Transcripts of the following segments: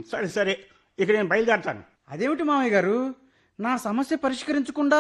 సరే సరే ఇక నేను బయలుదేరతాను అదేమిటి మామయ్య గారు నా సమస్య పరిష్కరించకుండా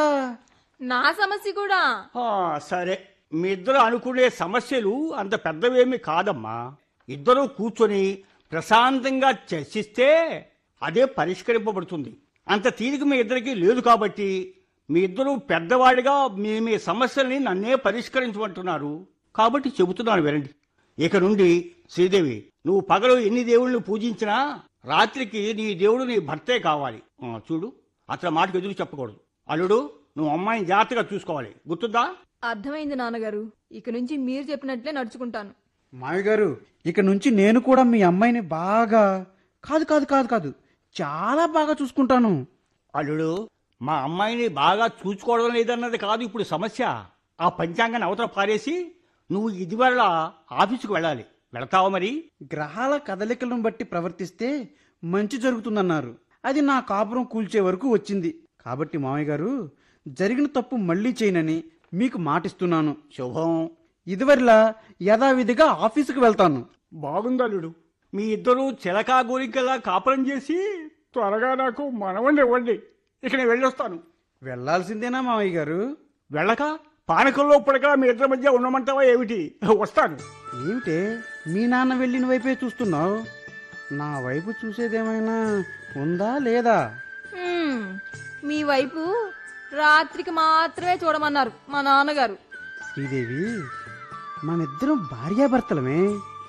నా సమస్య కూడా ఆ, సరే మీ ఇద్దరు అనుకునే సమస్యలు అంత పెద్దవేమీ కాదమ్మా ఇద్దరూ కూర్చొని ప్రశాంతంగా చర్చిస్తే అదే పరిష్కరింపబడుతుంది అంత తీరిక మీ ఇద్దరికి లేదు కాబట్టి మీ ఇద్దరు పెద్దవాడిగా మీ మీ సమస్యల్ని నన్నే పరిష్కరించమంటున్నారు కాబట్టి చెబుతున్నాను వినండి ఇక నుండి శ్రీదేవి నువ్వు పగలు ఎన్ని దేవుళ్ళని పూజించినా రాత్రికి నీ దేవుడు నీ భర్తే కావాలి ఆ, చూడు అతని మాటకు ఎదురు చెప్పకూడదు అల్లుడు నువ్వు అమ్మాయిని జాగ్రత్తగా చూసుకోవాలి గుర్తుందా అర్థమైంది నాన్నగారు ఇక నుంచి మీరు చెప్పినట్లే నడుచుకుంటాను మామయ్య గారు ఇక నుంచి నేను కూడా మీ అమ్మాయిని బాగా కాదు కాదు కాదు కాదు చాలా బాగా చూసుకుంటాను అల్లుడు మా అమ్మాయిని బాగా చూసుకోవడం లేదన్నది కాదు ఇప్పుడు సమస్య ఆ పంచాంగాన్ని అవతల పారేసి నువ్వు ఇదివల్ల ఆఫీసుకు వెళ్ళాలి వెళతావా మరి గ్రహాల కదలికలను బట్టి ప్రవర్తిస్తే మంచి జరుగుతుందన్నారు అది నా కాపురం కూల్చే వరకు వచ్చింది కాబట్టి మామయ్య గారు జరిగిన తప్పు మళ్ళీ చేయనని మీకు మాటిస్తున్నాను శుభం ఇదివరలా యథావిధిగా ఆఫీసుకు వెళ్తాను బాగుంది అల్లుడు మీ ఇద్దరు చిలకా గోరికలా కాపురం చేసి త్వరగా నాకు మనవండి ఇవ్వండి ఇక నేను వెళ్ళొస్తాను వెళ్ళాల్సిందేనా మామయ్య గారు వెళ్ళక పానకంలో పుడక మీ ఇద్దరి మధ్య ఉండమంటావా ఏమిటి వస్తాను ఏమిటే మీ నాన్న వెళ్ళిన వైపే చూస్తున్నావు నా వైపు చూసేదేమైనా ఉందా లేదా హ్మ్, మీ వైపు రాత్రికి మాత్రమే చూడమన్నారు మా నాన్నగారు శ్రీదేవి మనిద్దరం భార్యాభర్తలమే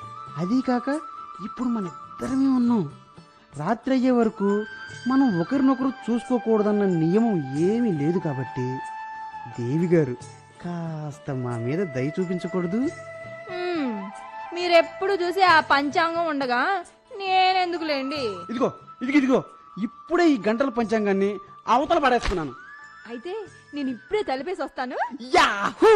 అదీ కాక ఇప్పుడు మన ఇద్దరమే ఉన్నాం రాత్రి అయ్యే వరకు మనం ఒకరినొకరు చూసుకోకూడదన్న నియమం ఏమీ లేదు కాబట్టి దేవి గారు కాస్త మా మీద దయ చూపించకూడదు హ్మ్, మీరెప్పుడు చూసి ఆ పంచాంగం ఉండగా నేనెందుకులేండి ఇదిగో ఇదిగో ఇదిగో ఇప్పుడే ఈ గంటల పంచాంగాన్ని అవతల పడేస్తున్నాను అయితే నేను ఇప్పుడే తలిపేసి వస్తాను యాహూ